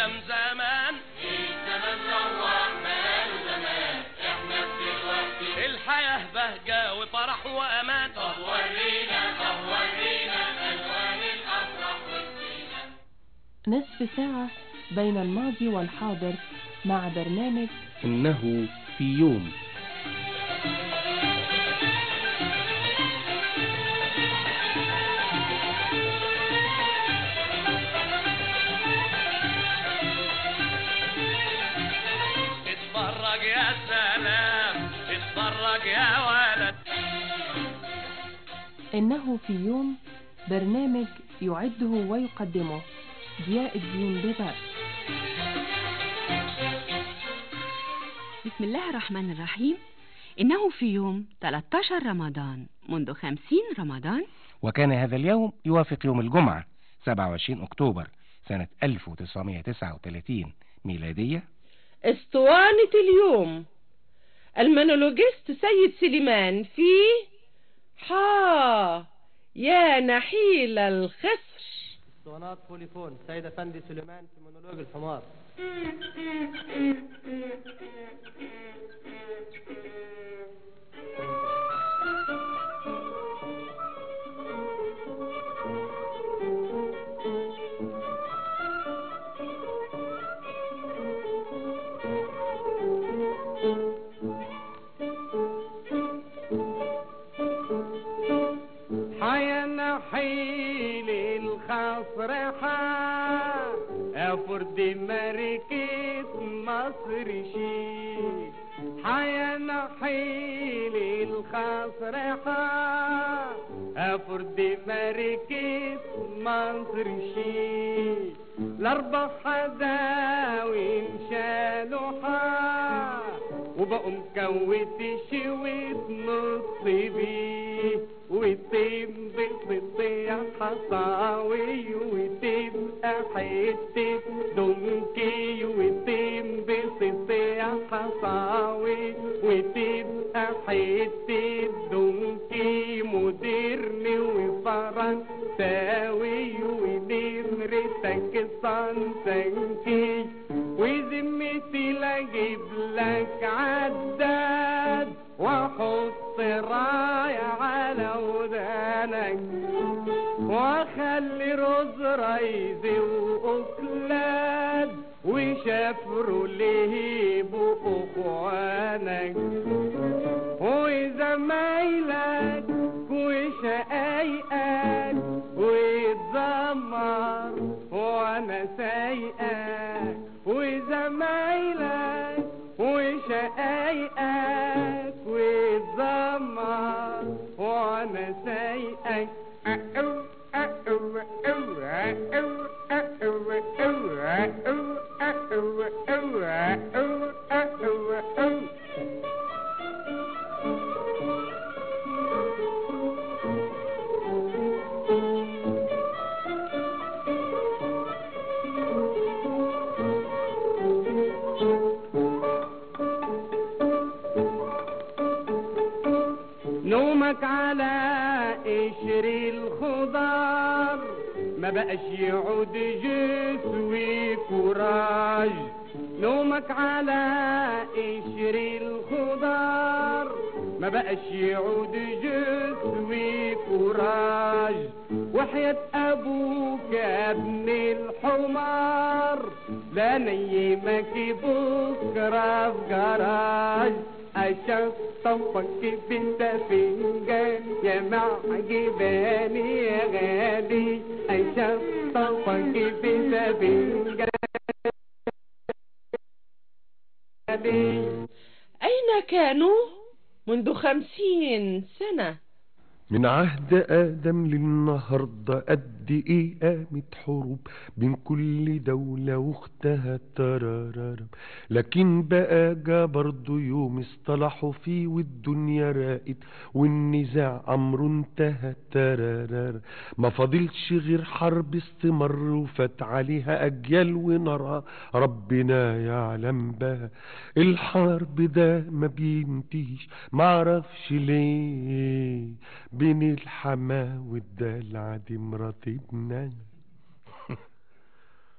ايام زمان الزمن روح بقاله زمان احنا في دلوقتي الحياة بهجة وفرح وامان طب ورينا طب ورينا الوان الافراح والزينه نصف ساعة بين الماضي والحاضر مع برنامج إنه في يوم اتفرج يا سلام اتفرج يا ولد إنه في يوم برنامج يعده ويقدمه ضياء الدين بباء بسم الله الرحمن الرحيم إنه في يوم 13 رمضان منذ 50 رمضان وكان هذا اليوم يوافق يوم الجمعة 27 أكتوبر سنة 1939 ميلادية اسطوانة اليوم المونولوجيست سيد سليمان في حا يا نحيل الخصر اسطوانات بوليفون سيد افندي سليمان في مونولوج الحمار حيا نحيل الخصر حا افرد مركز مصر شي حيا نحيل الخصر حا افرد مركز مصر شي الاربع حداوي شالوا حا وبقوا مكوت شويت نص بيه وتم بتطيح حصاوي وتبقى حتة دونكي وتم بتطيح حصاوي وتبقى حتة دونكي مودرن وفرنساوي ونمرتك صنسنكي وذمتي لاجيب لك عداد واحط راية على ودانك واخلي رز رايزي واكلاد وشافروا ليه اخوانك وزمايلك وشقايقك وتزمر وانا سايقك وزمايلك وشقايقك وتزمر وانا سايقك أقو أقو أقو أقو أقو أقو أقو أقو أقو أقو أقو نومك على قشر الخضار ما بقاش يعود جسوي كوراج نومك على قشر الخضار ما بقاش يعود جسوي كوراج وحياة أبوك يا ابن الحمار لا نيمك بكرة في جراج أشطفك بنت فنجان يا معجباني يا غالي أشطفك بنت فنجان أين كانوا منذ خمسين سنة من عهد آدم للنهاردة قد إيه قامت حروب بين كل دولة واختها ترارارم لكن بقى جا برضو يوم اصطلحوا فيه والدنيا راقت والنزاع عمره انتهى ترارار ما فاضلش غير حرب استمر وفات عليها أجيال ونارها ربنا يعلم بها الحرب ده ما بينتهيش معرفش ليه بين الحما والدلع دي مرات ابنها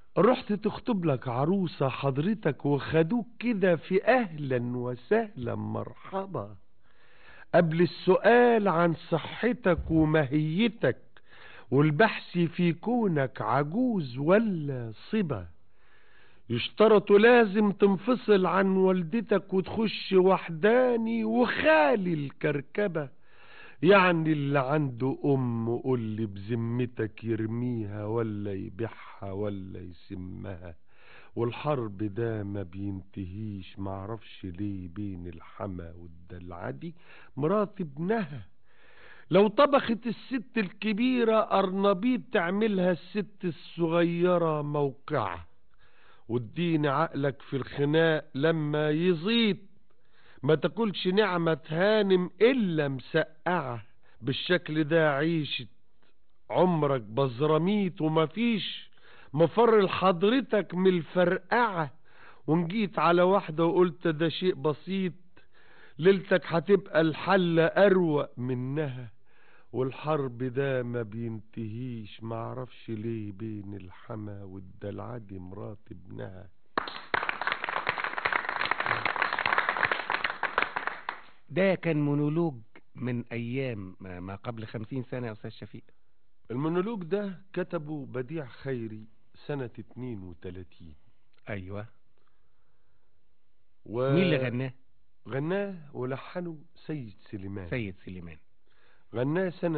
رحت تخطب لك عروسة حضرتك وخدوك كده في أهلا وسهلا مرحبا قبل السؤال عن صحتك وماهيتك والبحث في كونك عجوز ولا صبا يشترط لازم تنفصل عن والدتك وتخش وحداني وخالي الكركبة يعني اللي عنده أم قول لي بذمتك يرميها ولا يبيعها ولا يسمها والحرب ده ما بينتهيش معرفش ليه بين الحما والدلعدي مرات ابنها لو طبخت الست الكبيرة أرنبيط تعملها الست الصغيرة موقعة واديني عقلك في الخناق لما يزيد ما تاكلش نعمة هانم إلا مسقعة بالشكل ده عيشت عمرك بزراميت ومفيش مفر لحضرتك من الفرقعة ونجيت على واحدة وقلت ده شيء بسيط ليلتك هتبقى الحلة أروق منها والحرب ده ما بينتهيش معرفش ليه بين الحما والدلعدي مرات ابنها ده كان مونولوج من أيام ما ما قبل خمسين سنة يا أستاذ شفيق المونولوج ده كتبه بديع خيري سنة 32 أيوة و... مين اللي غناه غناه ولحنه سيد سليمان سيد سليمان غناه سنة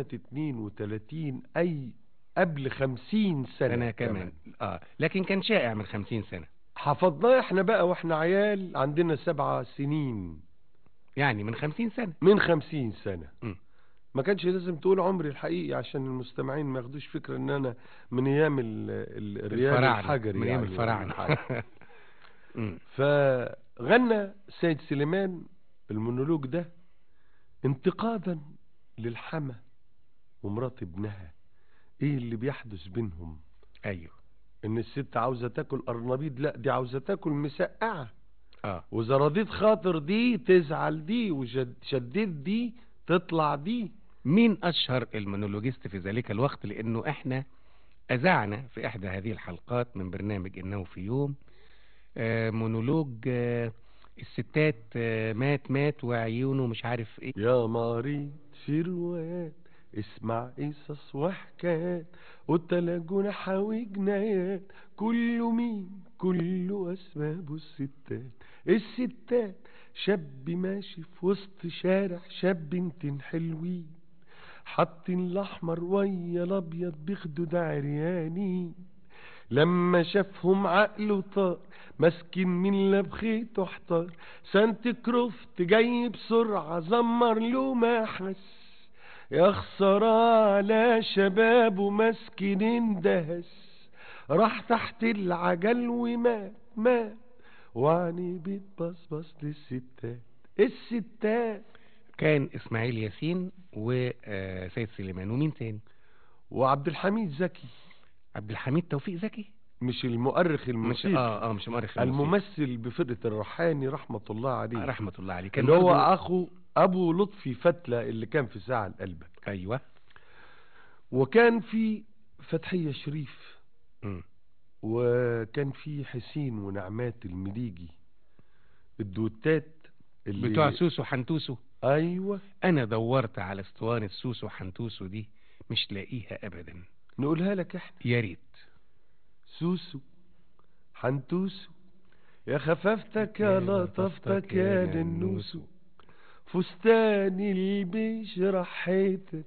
32 أي قبل 50 سنة, سنة كمان آه لكن كان شائع من خمسين سنة حفظناه احنا بقى واحنا عيال عندنا سبع سنين يعني من خمسين سنة من خمسين سنة م. ما كانش لازم تقول عمري الحقيقي عشان المستمعين ما ياخدوش فكرة ان انا من ايام ال- ال- الريال الفراعنة الحجري من أيام يعني الفراعنة ولا حاجة. مم. فغنى سيد سليمان المونولوج ده انتقادا للحما ومرات ابنها ايه اللي بيحدث بينهم أيوة ان الست عاوزة تاكل ارنبيط لا دي عاوزة تاكل مسقعة آه واذا رضيت خاطر دي تزعل دي وشديت دي تطلع دي مين أشهر المونولوجيست في ذلك الوقت لأنه إحنا أذعنا في إحدى هذه الحلقات من برنامج إنه في يوم آه، مونولوج آه، الستات آه، مات مات وعيونه مش عارف إيه يا مريض في روايات اسمع قصص وحكايات وتلاقوا حاوي جنايات كله مين كله اسبابه الستات الستات شاب ماشي في وسط شارع شاب بنتين حلوين حاطين الاحمر ويا الابيض بيخدوا عريانين لما شافهم عقله طار مسكين من لبخيته احتار سانت كروفت جاي بسرعة زمر له ما حس يا خسارة على شبابه مسكين اندهس راح تحت العجل ومات مات وعني بيتبصبص للستات الستات كان إسماعيل ياسين وسيد سليمان ومين تاني وعبد الحميد زكي عبد الحميد توفيق زكي مش المؤرخ مش الموسيقي اه اه مش مؤرخ الموسيقى. الممثل بفرقة الرحاني رحمة الله عليه رحمة الله عليه كان اللي هو برضو- اخو ابو لطفي فتلة اللي كان في ساعة لقلبك ايوه وكان في فتحية شريف مم. وكان في حسين ونعمات المليجي الدوتات اللي بتوع سوسو حنتوسو ايوه انا دورت على اسطوانة سوسو حنتوسو دي مش لاقيها ابدا نقولها لك احنا يا ريت سوسو حنتوسو يا خفافتك يا لطفتك يا ننوسو فستاني اللي بيشرح حيتك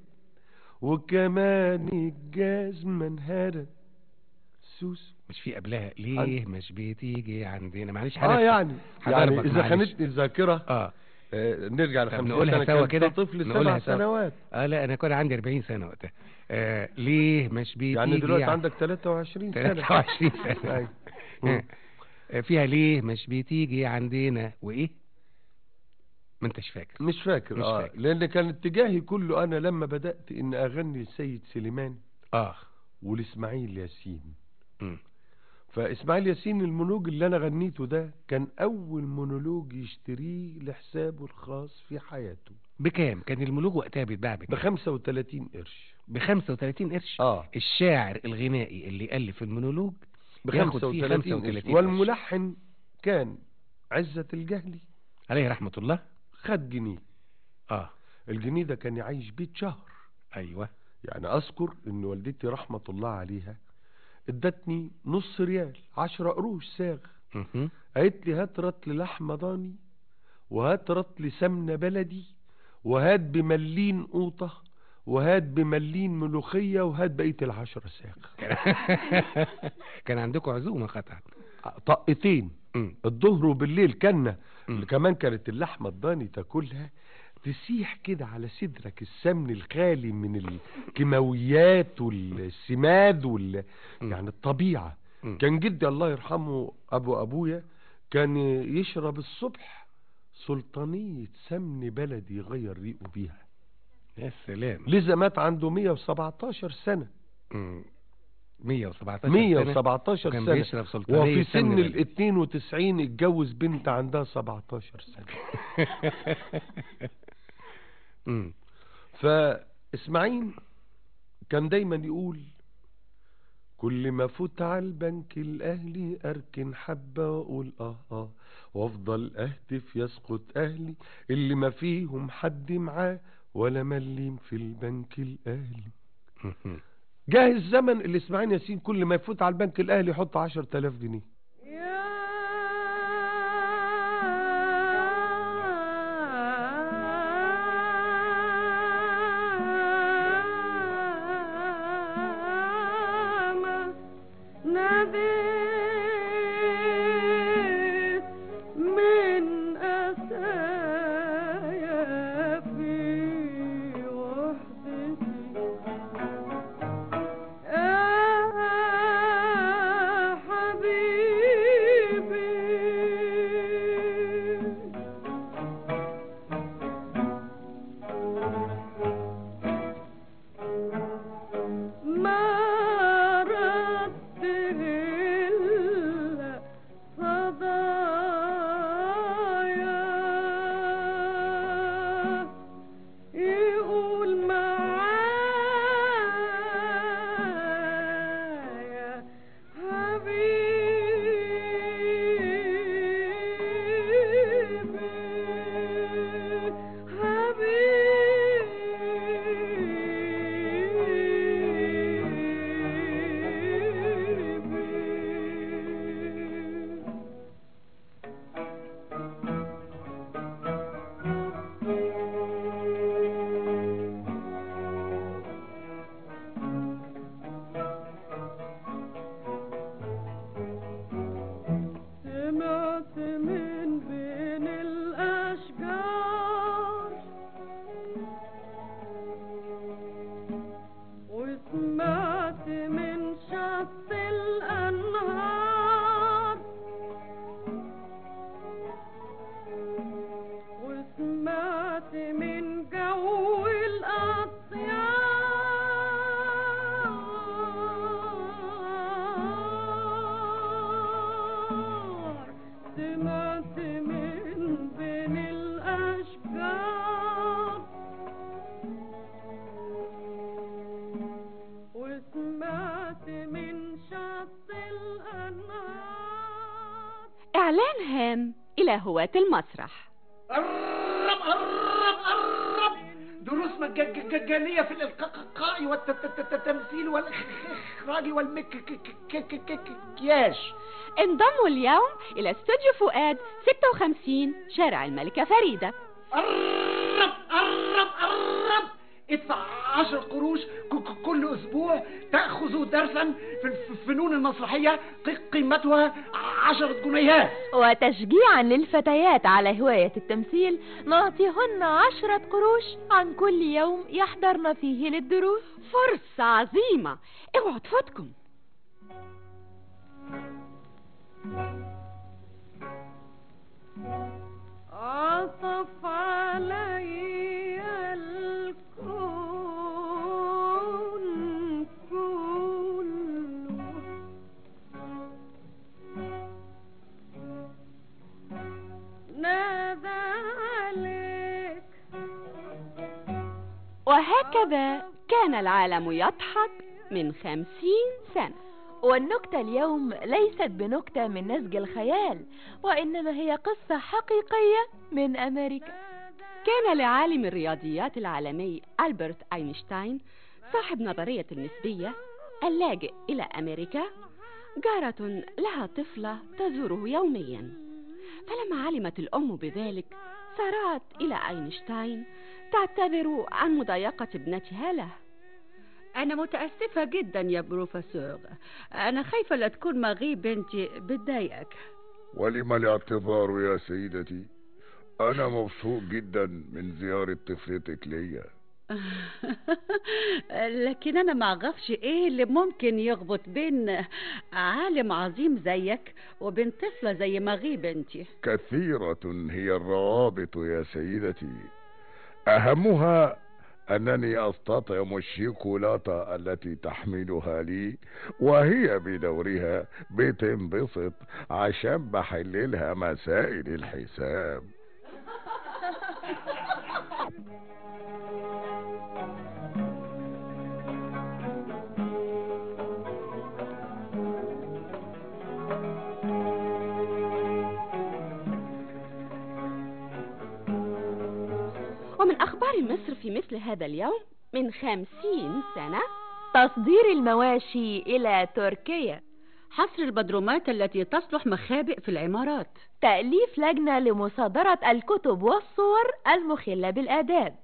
وكمان الجزمة انهرت سوسو مش في قبلها ليه مش بتيجي عندنا معلش اه هنفتح. يعني يعني هضربك اذا معلش. خانتني الذاكرة اه آه نرجع طب لخمسين نقولها سنة سوا كان كده طفل نقولها سبع سوا. سنوات اه لا انا كنت عندي 40 سنة وقتها آه ليه مش بتيجي يعني دلوقتي عن- عندك 23 سنة 23 سنة أيوة. آه، فيها ليه مش بتيجي عندنا وايه ما انتش فاكر مش فاكر مش اه فاكر. لان كان اتجاهي كله انا لما بدأت ان اغني لسيد سليمان اه ولاسماعيل ياسين مم. فاسماعيل ياسين المونولوج اللي انا غنيته ده كان اول مونولوج يشتريه لحسابه الخاص في حياته بكام كان الملوك وقتها بيتباع ب بكام 35 قرش ب 35 قرش اه الشاعر الغنائي اللي ألف المونولوج ب ياخد فيه 35 35 قرش والملحن كان عزة الجهلي عليه رحمة الله خد جنيه اه الجنيه ده كان يعيش بيه شهر ايوه يعني اذكر ان والدتي رحمة الله عليها ادتني نص ريال عشرة قروش ساغ مهم. قالت لي هات رطل لحمة ضاني وهات رطل سمنة بلدي وهات بملين قوطة وهات بملين ملوخية وهات بقية العشرة ساغ كان عندكم عزومة قطعا طقتين مم. الظهر وبالليل كنا مم. كمان كانت اللحمة الضاني تاكلها تسيح كده على صدرك السمن الخالي من الكيماويات والسماد وال... مم. يعني الطبيعة مم. كان جدي الله يرحمه أبو أبويا كان يشرب الصبح سلطانية سمن بلدي يغير ريقه بيها يا سلام لذا مات عنده 117 سنة مم. 117 سنة 117 وكان سنة بيشرب سلطانية وفي سمن سن بلدي. ال 92 اتجوز بنت عندها 17 سنة مم. فاسماعيل كان دايما يقول كل ما فوت على البنك الاهلي اركن حبة واقول اه اه وافضل اهتف يسقط اهلي اللي ما فيهم حد معاه ولا مليم في البنك الاهلي مهم. جاه الزمن اللي اسماعيل ياسين كل ما يفوت على البنك الاهلي يحط 10000 جنيه من أسايا في وحدتي يا حبيبي ما رد إلا صدايا يقول معايا حبيبي حبيبي سمعت من بين الأشجار وسمعت من شط الأنهار وسمعت من جو الأطيار سمعت من بين الأشجار وسمعت من شط الأنهار إعلان هام إلى هواة المسرح قرب قرب قرب دروس مجانية في الإلقاء والتمثيل والإخراج والمكياج انضموا اليوم إلى استوديو فؤاد 56 شارع الملكة فريدة قرب قرب قرب ادفع عشر قروش ك- ك- كل أسبوع تأخذ درسا في في الفنون المسرحية ق- قيمتها عشرة جنيهات وتشجيعا للفتيات على هواية التمثيل نعطيهن عشرة قروش عن كل يوم يحضرن فيه للدروس فرصة عظيمة اوعوا تفوتكم عطف علي الكون كله نادى عليك وهكذا كان العالم يضحك من خمسين سنة والنكتة اليوم ليست بنكتة من نسج الخيال وإنما هي قصة حقيقية من أمريكا كان لعالم الرياضيات العالمي ألبرت أينشتاين صاحب نظرية النسبية اللاجئ إلى أمريكا جارة لها طفلة تزوره يوميا فلما علمت الأم بذلك سارعت إلى أينشتاين تعتذر عن مضايقة ابنتها له أنا متأسفة جدا يا بروفيسور أنا خايفة لا تكون ماغي بنتي بتضايقك ولم الاعتذار يا سيدتي أنا مبسوط جدا من زيارة طفلتك ليا لكن أنا ما أعرفش إيه اللي ممكن يربط بين عالم عظيم زيك وبين طفلة زي ماغي بنتي كثيرة هي الروابط يا سيدتي أهمها أنني أستطعم الشيكولاتة التي تحملها لي وهي بدورها بتنبسط عشان بحللها مسائل الحساب ومن أخبار مصر في مثل هذا اليوم من خمسين سنة تصدير المواشي إلى تركيا حصر البدرومات التي تصلح مخابئ في العمارات تأليف لجنة لمصادرة الكتب والصور المخلة بالآداب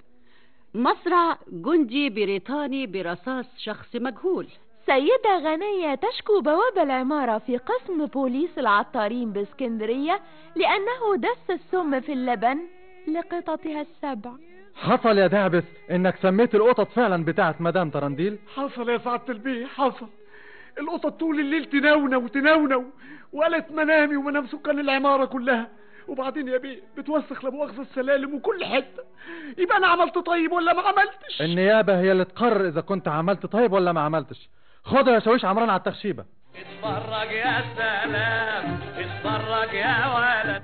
مصرع جندي بريطاني برصاص شخص مجهول سيدة غنية تشكو بواب العمارة في قسم بوليس العطارين باسكندرية لأنه دس السم في اللبن لقططها السبع حصل يا دعبس انك سميت القطط فعلا بتاعت مدام ترنديل حصل يا سعادة البيه حصل القطط طول الليل تنونو وتنونو وقالت منامي ومنام سكان العمارة كلها وبعدين يا بيه بتوسخ لمؤاخذة السلالم وكل حتة يبقى انا عملت طيب ولا ما عملتش النيابة هي اللي تقرر اذا كنت عملت طيب ولا ما عملتش خد يا شاويش عمران على التخشيبة اتفرج يا سلام اتفرج يا ولد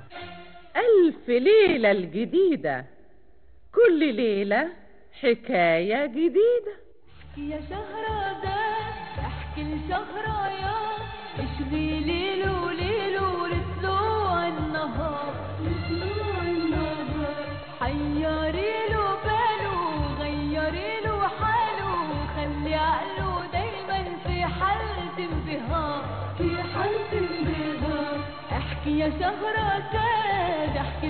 ألف ليلة الجديدة كل ليلة حكاية جديدة يا شهرزاد احكي لشهريار اشغي ليل وليل ولطلوع النهار لطلوع النهار حيري له باله غيري له حاله خلي عقله دايما في حالة انبهار في حالة انبهار احكي يا شهرزاد احكي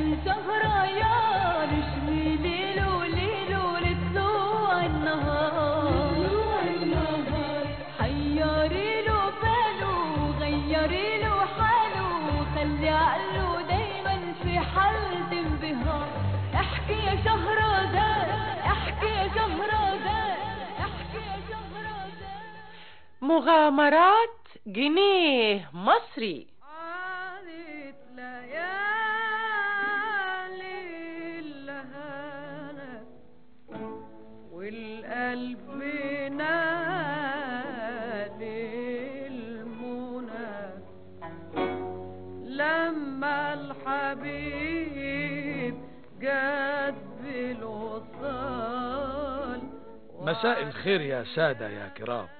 لشهريار اشغي ليل وليل ولطلوع النهار طلوع النهار حيري له باله غيري له حاله خلي عقله دايما في حالة انبهار احكي يا شهرزاد احكي يا شهرزاد احكي يا شهرزاد مغامرات جنيه مصري عادت ليالي الهنا والقلب نادي المنى لما الحبيب جاد بالوصال مساء الخير يا سادة يا كرام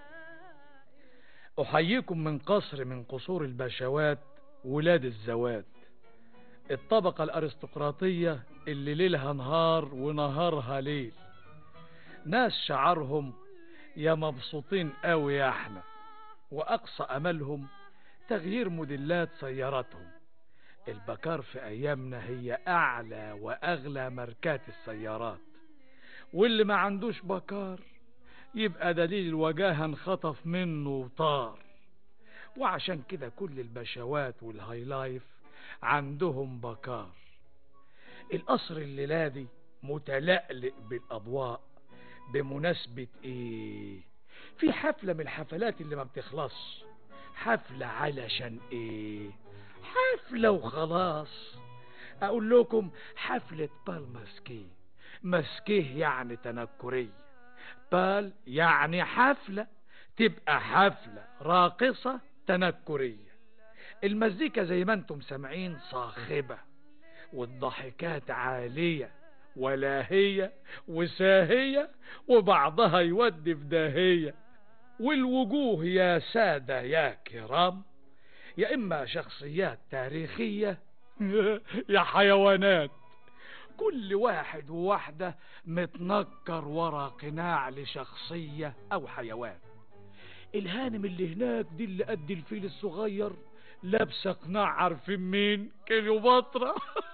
أحييكم من قصر من قصور البشوات ولاد الزوات الطبقة الأرستقراطية اللي ليلها نهار ونهارها ليل ناس شعرهم يا مبسوطين قوي يا احنا وأقصى أملهم تغيير موديلات سياراتهم البكار في أيامنا هي أعلى وأغلى ماركات السيارات واللي ما عندوش بكار يبقى دليل الوجاهة انخطف منه وطار وعشان كده كل البشوات والهاي لايف عندهم بكار القصر الليلة دي متلألئ بالأضواء بمناسبة ايه في حفلة من الحفلات اللي ما بتخلص حفلة علشان ايه حفلة وخلاص اقول لكم حفلة بال ماسكيه ماسكيه يعني تنكرية بال يعني حفلة تبقى حفلة راقصة تنكرية المزيكا زي ما انتم سامعين صاخبة والضحكات عالية ولاهية وساهية وبعضها يودي في داهية والوجوه يا سادة يا كرام يا إما شخصيات تاريخية يا حيوانات كل واحد وواحدة متنكر ورا قناع لشخصية أو حيوان الهانم اللي هناك دي اللي قد الفيل الصغير لابسة قناع عارفين مين كليوباترا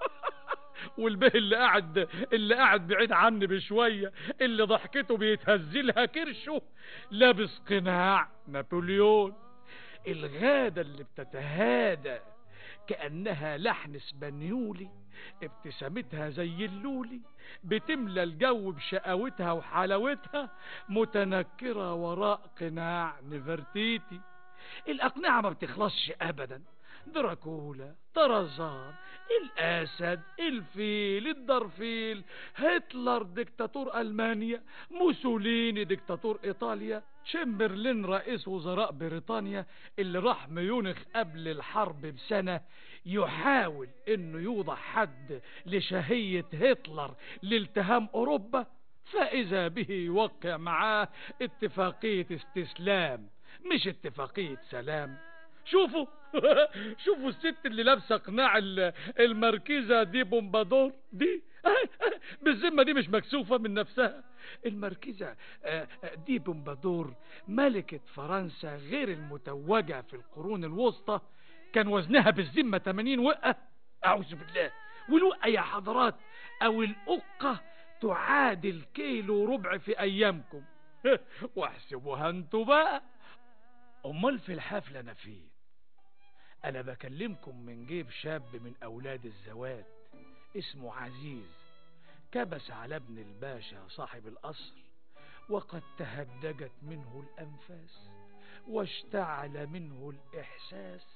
والبه اللي قاعد اللي قاعد بعيد عني بشوية اللي ضحكته بيتهزلها كرشه لابس قناع نابليون الغادة اللي بتتهادى كأنها لحن اسبانيولي ابتسامتها زي اللولي بتملى الجو بشقاوتها وحلاوتها متنكرة وراء قناع نفرتيتي الأقنعة ما بتخلصش أبدا دراكولا طرزان الأسد الفيل الدرفيل هتلر دكتاتور ألمانيا موسوليني دكتاتور إيطاليا تشمبرلين رئيس وزراء بريطانيا اللي راح ميونخ قبل الحرب بسنة يحاول انه يوضع حد لشهية هتلر لالتهام اوروبا فاذا به يوقع معاه اتفاقية استسلام مش اتفاقية سلام شوفوا شوفوا الست اللي لابسه قناع ال- الماركيزة دي بومبادور دي بالذمة دي مش مكسوفة من نفسها الماركيزة آه، آه، دي بومبادور ملكة فرنسا غير المتوجة في القرون الوسطى كان وزنها بالذمة 80 وقة أعوذ بالله والوقة يا حضرات أو الأقة تعادل كيلو ربع في أيامكم واحسبوها انتوا بقى أمال في الحفلة أنا فين أنا بكلمكم من جيب شاب من أولاد الزوات اسمه عزيز كبس على ابن الباشا صاحب القصر وقد تهدجت منه الأنفاس واشتعل منه الإحساس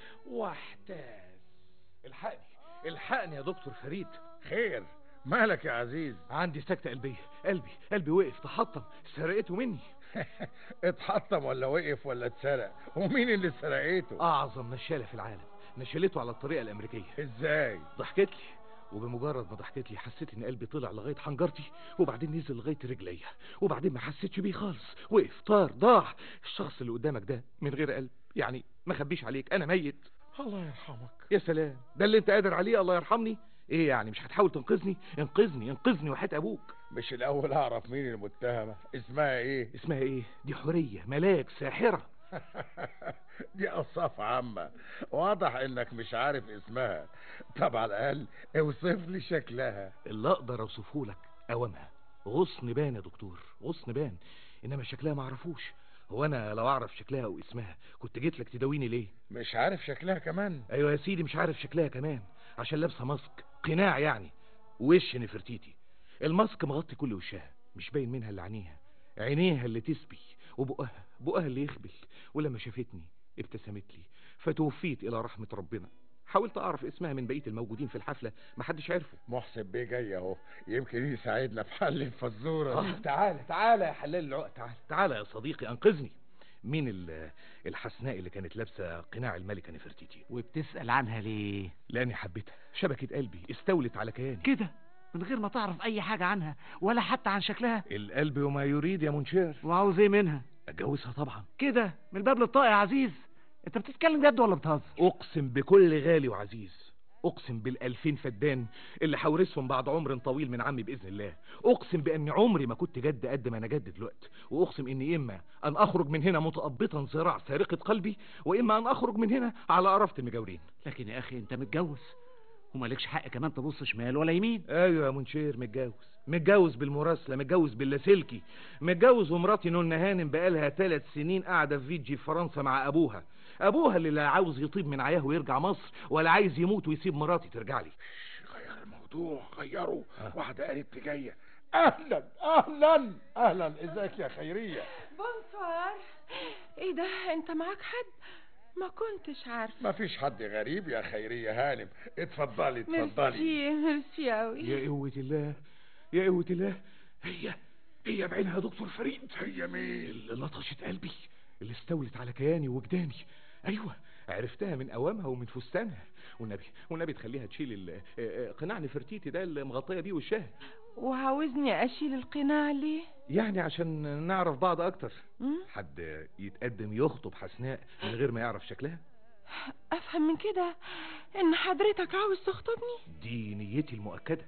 واحتاس الحقني الحقني يا دكتور فريد خير مالك يا عزيز عندي سكتة قلبية قلبي قلبي وقف تحطم سرقته مني اتحطم ولا وقف ولا اتسرق ومين اللي سرقته أعظم نشالة في العالم نشلته على الطريقة الأمريكية ازاي ضحكت لي وبمجرد ما ضحكت لي حسيت ان قلبي طلع لغايه حنجرتي وبعدين نزل لغايه رجليا وبعدين ما حسيتش بيه خالص وقف طار ضاع الشخص اللي قدامك ده من غير قلب يعني ما خبيش عليك انا ميت الله يرحمك يا سلام ده اللي انت قادر عليه الله يرحمني ايه يعني مش هتحاول تنقذني انقذني انقذني وحياة ابوك مش الاول اعرف مين المتهمة اسمها ايه اسمها ايه دي حورية ملاك ساحرة دي اوصاف عامة واضح انك مش عارف اسمها طب على الاقل اوصف لي شكلها اللي اقدر اوصفه لك اوامها غصن بان يا دكتور غصن بان انما شكلها ما اعرفوش هو انا لو اعرف شكلها او اسمها كنت جيت لك تداويني ليه مش عارف شكلها كمان ايوه يا سيدي مش عارف شكلها كمان عشان لابسه ماسك قناع يعني وش نفرتيتي الماسك مغطي كل وشها مش باين منها اللي عينيها عينيها اللي تسبي وبقها بقها اللي يخبل ولما شافتني ابتسمت لي فتوفيت الى رحمة ربنا حاولت اعرف اسمها من بقية الموجودين في الحفلة محدش عرفه محسن بيه جاي اهو يمكن يساعدنا في حل الفزورة آه تعالى تعالى يا حلال العقد تعالى تعالى يا صديقي انقذني مين ال- الحسناء اللي كانت لابسه قناع الملكه نفرتيتي وبتسأل عنها ليه لاني حبيتها شبكه قلبي استولت على كياني كده من غير ما تعرف اي حاجة عنها ولا حتى عن شكلها القلب وما يريد يا منشير وعاوز ايه منها اتجوزها طبعا كده من الباب للطاق يا عزيز انت بتتكلم جد ولا بتهزر اقسم بكل غالي وعزيز اقسم بالالفين فدان اللي حورسهم بعد عمر طويل من عمي باذن الله اقسم باني عمري ما كنت جد قد ما انا جد دلوقتي واقسم اني اما ان اخرج من هنا متقبطا ذراع سارقه قلبي واما ان اخرج من هنا على قرفه المجاورين لكن يا اخي انت متجوز ومالكش حق كمان تبص شمال ولا يمين ايوه يا منشير متجوز متجوز بالمراسله متجوز باللاسلكي متجوز ومراتي نون هانم بقالها ثلاث سنين قاعده في فيجي في فرنسا مع ابوها ابوها اللي لا عاوز يطيب من عياه ويرجع مصر ولا عايز يموت ويسيب مراتي ترجع لي غير الموضوع غيره واحدة قالت لي جاية اهلا اهلا اهلا ازيك يا خيرية بونسوار ايه ده انت معاك حد ما كنتش عارفه ما فيش حد غريب يا خيرية هانم اتفضلي اتفضلي ميرسي ميرسي اوي يا قوة الله يا قوة الله هي هي بعينها يا دكتور فريد هي مين اللي لطشت قلبي اللي استولت على كياني وجداني ايوه عرفتها من اوامها ومن فستانها والنبي والنبي تخليها تشيل ال- آه، آه، قناع نفرتيتي ده اللي مغطيه بيه وشها وعاوزني اشيل القناع ليه يعني عشان نعرف بعض اكتر مم؟ حد يتقدم يخطب حسناء من غير ما يعرف شكلها افهم من كده ان حضرتك عاوز تخطبني دي نيتي المؤكدة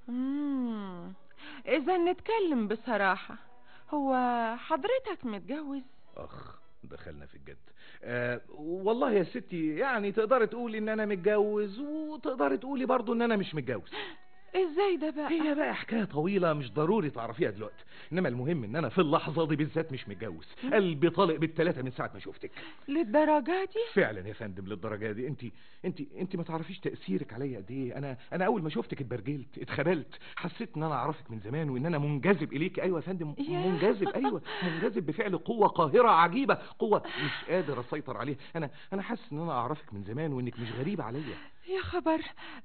مم. اذا نتكلم بصراحة هو حضرتك متجوز اخ دخلنا في الجد أه والله يا ستي يعني تقدري تقولي ان انا متجوز وتقدري تقولي برضو ان انا مش متجوز ازاي ده بقى هي بقى حكاية طويلة مش ضروري تعرفيها دلوقتي انما المهم ان انا في اللحظة دي بالذات مش متجوز قلبي طالق بالتلاتة من ساعة ما شفتك للدرجة دي فعلا يا فندم للدرجة دي انت انت انت ما تعرفيش تأثيرك عليا قد ايه انا انا اول ما شفتك اتبرجلت اتخبلت حسيت ان انا اعرفك من زمان وان انا منجذب اليك ايوه يا فندم ياه. منجذب ايوه منجذب بفعل قوة قاهرة عجيبة قوة مش قادر اسيطر عليها انا انا حاسس ان انا اعرفك من زمان وانك مش غريبة عليا يا خبر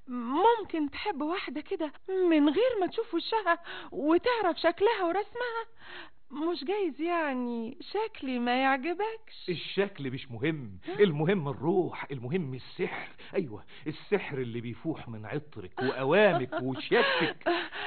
ممكن تحب واحدة كده من غير ما تشوف وشها وتعرف شكلها ورسمها مش جايز يعني شكلي ما يعجبكش الشكل مش مهم المهم الروح المهم السحر ايوه السحر اللي بيفوح من عطرك واوامك وشياكتك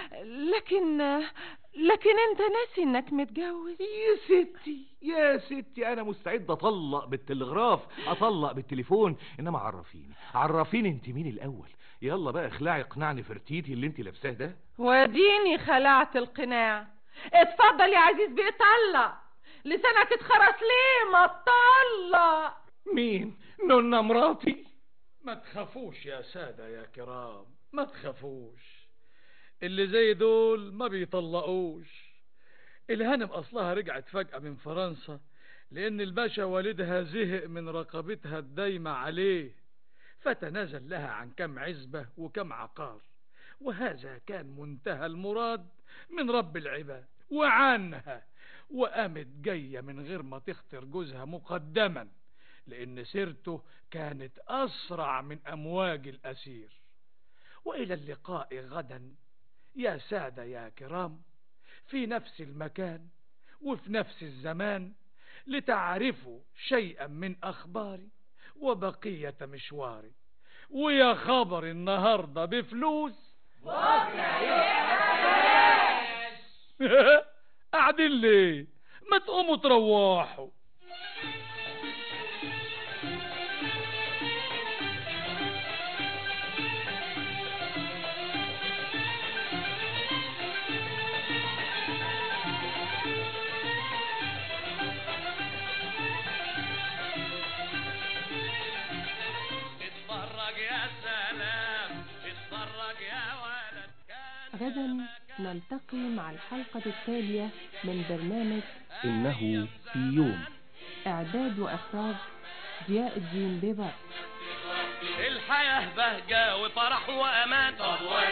لكن لكن انت ناسي انك متجوز يا ستي يا ستي انا مستعد اطلق بالتلغراف اطلق بالتليفون انما عرفيني عرفيني انت مين الاول يلا بقى اخلعي اقنعني فرتيتي اللي انت لابساه ده وديني خلعت القناع اتفضل يا عزيز بيه طلق لسانك اتخرس ليه ما تطلق مين نونا مراتي ما تخافوش يا سادة يا كرام ما تخافوش اللي زي دول ما بيطلقوش الهانم أصلها رجعت فجأة من فرنسا لأن الباشا والدها زهق من رقبتها الدايمة عليه فتنازل لها عن كم عزبة وكم عقار وهذا كان منتهى المراد من رب العباد وعنها وقامت جاية من غير ما تخطر جوزها مقدما لأن سيرته كانت أسرع من أمواج الأسير وإلى اللقاء غدا يا سادة يا كرام في نفس المكان وفي نفس الزمان لتعرفوا شيئا من أخباري وبقية مشواري ويا خبر النهاردة بفلوس قاعدين ليه ما تقوموا تروحوا اتفرج يا سلام اتفرج يا ولد غدا نلتقي مع الحلقة التالية من برنامج إنه في يوم إعداد وإخراج ضياء الدين بيبر الحياة بهجة وفرح وأمان طب